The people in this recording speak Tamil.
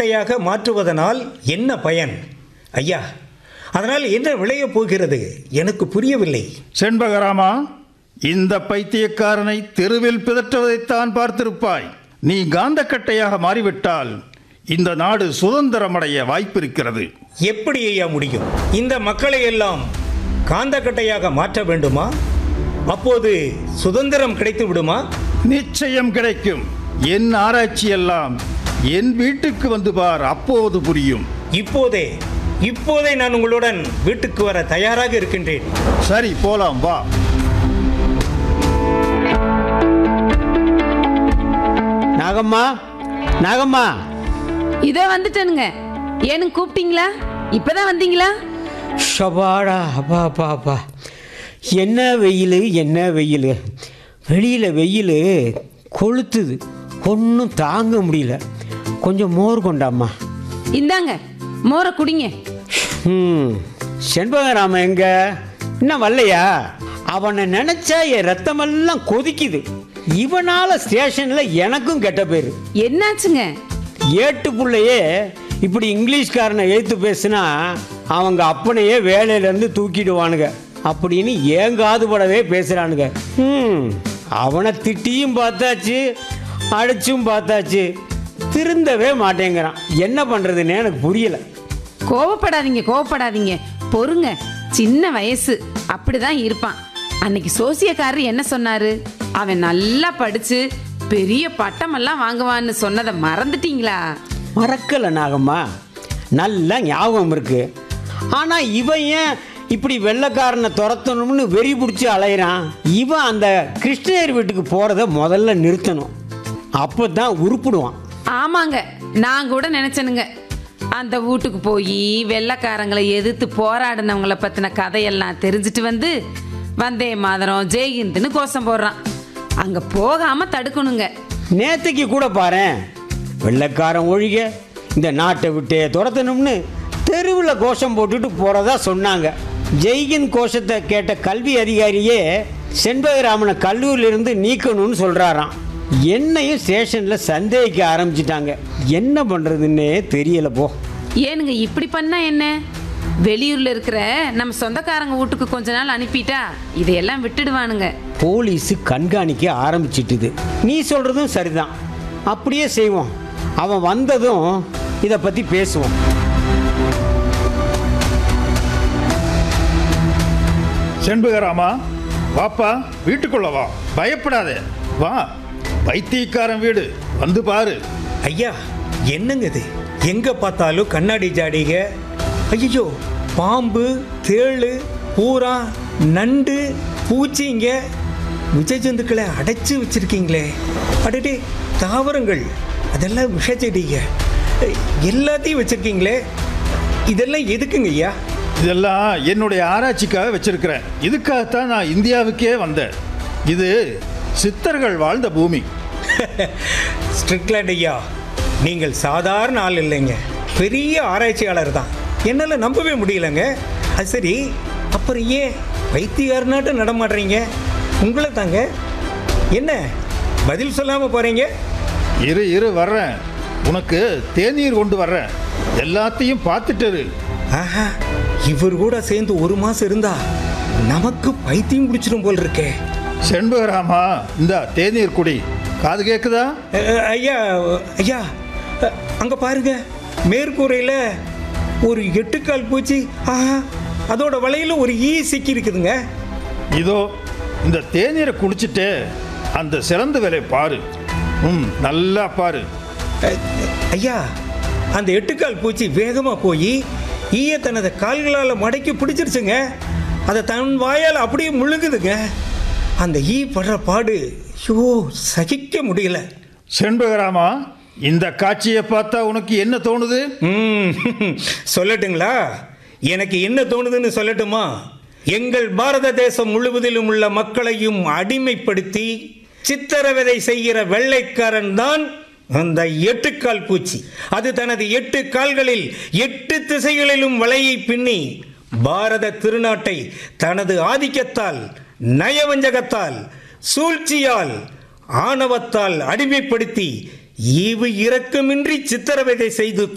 காந்தக்கட்டையாக மாற்றுவதனால் என்ன பயன் ஐயா அதனால் என்ன விளையப் போகிறது எனக்கு புரியவில்லை செண்பகராமா இந்த பைத்தியக்காரனை தெருவில் பிதற்றுவதைத்தான் பார்த்திருப்பாய் நீ காந்தக்கட்டையாக மாறிவிட்டால் இந்த நாடு சுதந்திரமடைய வாய்ப்பிருக்கிறது எப்படி ஐயா முடியும் இந்த மக்களை எல்லாம் காந்தக்கட்டையாக மாற்ற வேண்டுமா அப்போது சுதந்திரம் கிடைத்து விடுமா நிச்சயம் கிடைக்கும் என் ஆராய்ச்சி எல்லாம் என் வீட்டுக்கு வந்து பார் அப்போது புரியும் இப்போதே இப்போதே நான் உங்களுடன் வீட்டுக்கு வர தயாராக இருக்கின்றேன் சரி போலாம் வா நாகம்மா நாகம்மா இதோ வந்துட்டேனுங்க ஏனுங்க கூப்பிட்டீங்களா இப்பதான் வந்தீங்களா ஷபாடா அப்பா அப்பா அப்பா என்ன வெயில் என்ன வெயில் வெளியில் வெயில் கொளுத்துது ஒன்றும் தாங்க முடியல கொஞ்சம் மோர் கொண்டாம்மா இந்தாங்க மோரை குடிங்க ம் செண்பகராமன் எங்க இன்னும் வரலையா அவனை நினைச்சா என் ரத்தமெல்லாம் கொதிக்குது இவனால ஸ்டேஷன்ல எனக்கும் கெட்ட பேரு என்னாச்சுங்க ஏட்டு புள்ளையே இப்படி இங்கிலீஷ்காரனை எழுத்து பேசுனா அவங்க அப்பனையே வேலையிலேருந்து தூக்கிடுவானுங்க அப்படின்னு ஏங்காது படவே பேசுகிறானுங்க ம் அவனை திட்டியும் பார்த்தாச்சு அடிச்சும் பார்த்தாச்சு திருந்தவே மாட்டேங்கிறான் என்ன பண்ணுறதுன்னு எனக்கு புரியலை கோவப்படாதீங்க கோவப்படாதீங்க பொறுங்க சின்ன வயசு அப்படிதான் இருப்பான் அன்னைக்கு சோசியக்காரர் என்ன சொன்னாரு அவன் நல்லா படிச்சு பெரிய பட்டமெல்லாம் வாங்குவான்னு சொன்னதை மறந்துட்டீங்களா மறக்கலை நாகம்மா நல்லா ஞாபகம் இருக்கு ஆனால் இவன் ஏன் இப்படி வெள்ளைக்காரனை துரத்தணும்னு வெறி பிடிச்சி அலையிறான் இவன் அந்த கிருஷ்ணகிரி வீட்டுக்கு போகிறத முதல்ல நிறுத்தணும் அப்போ தான் உருப்பிடுவான் ஆமாங்க நான் கூட நினைச்சேனுங்க அந்த வீட்டுக்கு போய் வெள்ளைக்காரங்களை எதிர்த்து போராடினவங்கள பத்தின கதையெல்லாம் தெரிஞ்சுட்டு வந்து வந்தே மாதரம் ஜெய்ஹிந்துன்னு கோஷம் போடுறான் அங்க போகாம தடுக்கணுங்க நேத்தைக்கு கூட பாரேன் வெள்ளைக்காரன் ஒழிக இந்த நாட்டை விட்டே துரத்தணும்னு தெருவில் கோஷம் போட்டுட்டு போகிறதா சொன்னாங்க ஜெய்கின் கோஷத்தை கேட்ட கல்வி அதிகாரியே செண்பகராமனை கல்லூரியிலிருந்து நீக்கணும்னு சொல்கிறாராம் என்னையும் ஸ்டேஷனில் சந்தேகிக்க ஆரம்பிச்சிட்டாங்க என்ன பண்ணுறதுன்னே தெரியல போ ஏனுங்க இப்படி பண்ணா என்ன வெளியூர்ல இருக்கிற நம்ம சொந்தக்காரங்க வீட்டுக்கு கொஞ்ச நாள் அனுப்பிட்டா இதையெல்லாம் விட்டுடுவானுங்க போலீஸு கண்காணிக்க ஆரம்பிச்சிட்டுது நீ சொல்கிறதும் சரிதான் அப்படியே செய்வோம் அவன் வந்ததும் இதை பற்றி பேசுவோம் செண்பகராமா வாப்பா வீட்டுக்குள்ள வா பயப்படாதே வா பைத்தியக்காரன் வீடு வந்து பாரு ஐயா என்னங்க இது எங்க பார்த்தாலும் கண்ணாடி ஜாடிக ஐயோ பாம்பு தேளு பூரா நண்டு பூச்சிங்க விஷஜந்துக்களை அடைச்சு வச்சிருக்கீங்களே அடடே தாவரங்கள் அதெல்லாம் விஷச்செடிங்க எல்லாத்தையும் வச்சிருக்கீங்களே இதெல்லாம் எதுக்குங்க ஐயா இதெல்லாம் என்னுடைய ஆராய்ச்சிக்காக வச்சிருக்கிறேன் இதுக்காகத்தான் நான் இந்தியாவுக்கே வந்தேன் இது சித்தர்கள் வாழ்ந்த பூமி ஸ்ட்ரிக்லாண்ட் ஐயா நீங்கள் சாதாரண ஆள் இல்லைங்க பெரிய ஆராய்ச்சியாளர் தான் என்னால் நம்பவே முடியலங்க அது சரி அப்புறம் ஏன் வைத்தியார்னாட்டம் நடமாடுறீங்க உங்களை தாங்க என்ன பதில் சொல்லாமல் போகிறீங்க இரு இரு வர்றேன் உனக்கு தேநீர் கொண்டு வர்றேன் எல்லாத்தையும் பார்த்துட்டு இரு. ஆஹா இவர் கூட சேர்ந்து ஒரு மாதம் இருந்தா நமக்கு பைத்தியம் பிடிச்சிடும் போல் இருக்கே செண்பகராமா இந்த தேநீர் குடி காது கேக்குதா அ, அ, ஐயா ஐயா அ, அங்க பாருங்க மேற்கூரையில் ஒரு எட்டுக்கால் பூச்சி ஆஹா அதோட வலையில ஒரு ஈ சிக்கி இருக்குதுங்க இதோ இந்த தேநீரை குடிச்சிட்டு அந்த சிறந்த வேலை பாரு ம் நல்லா பாரு அ, ஐயா அந்த எட்டுக்கால் பூச்சி வேகமா போய் ஈய தனது கால்களால் மடக்கி பிடிச்சிருச்சுங்க அதை தன் வாயால் அப்படியே முழுங்குதுங்க அந்த ஈ படுற பாடு ஐயோ சகிக்க முடியல செண்பகராமா இந்த காட்சியை பார்த்தா உனக்கு என்ன தோணுது ம், சொல்லட்டுங்களா எனக்கு என்ன தோணுதுன்னு சொல்லட்டுமா எங்கள் பாரத தேசம் முழுவதிலும் உள்ள மக்களையும் அடிமைப்படுத்தி சித்திரவதை செய்கிற வெள்ளைக்காரன் தான் அந்த எட்டுக்கால் பூச்சி அது தனது எட்டு கால்களில் எட்டு திசைகளிலும் வலையை பின்னி பாரத திருநாட்டை தனது ஆதிக்கத்தால் நயவஞ்சகத்தால் சூழ்ச்சியால் ஆணவத்தால் அடிமைப்படுத்தி ஈவு இரக்கமின்றி சித்திரவதை செய்து